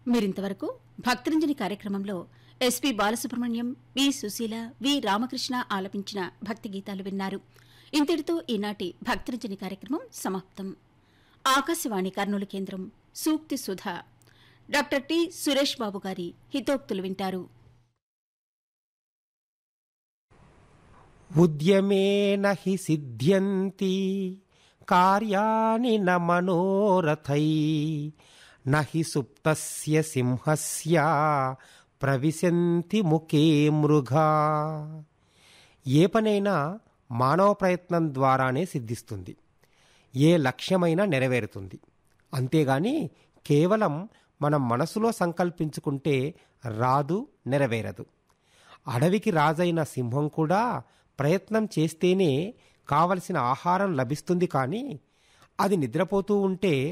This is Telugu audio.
మీరింతవరకు భక్తరంజని కార్యక్రమంలో SP Balasubrahmanyam V Susheela V Ramakrishna ఆలపించిన భక్తి గీతాలు విన్నారు ఇంతటితో ఈనాటి భక్తరంజని కార్యక్రమం సమాప్తం ఆకాశవాణి కర్నూలు కేంద్రం సూక్తి సుధ డాక్టర్ టి సురేష్ బాబు గారి హితోక్తులు వింటారు ఉద్యమేన హి సిద్ధ్యంతి కార్యాణి న మనోరథై నహి సుప్తస్య సింహస్య ప్రవిశంతి ముఖే మృగా ఏ పనైనా మానవ ప్రయత్నం ద్వారానే సిద్ధిస్తుంది ఏ లక్ష్యమైనా నెరవేరుతుంది అంతేగాని కేవలం మనం మనసులో సంకల్పించుకుంటే రాదు నెరవేరదు అడవికి రాజైన సింహం కూడా ప్రయత్నం చేస్తేనే కావలసిన ఆహారం లభిస్తుంది కానీ అది నిద్రపోతూ ఉంటే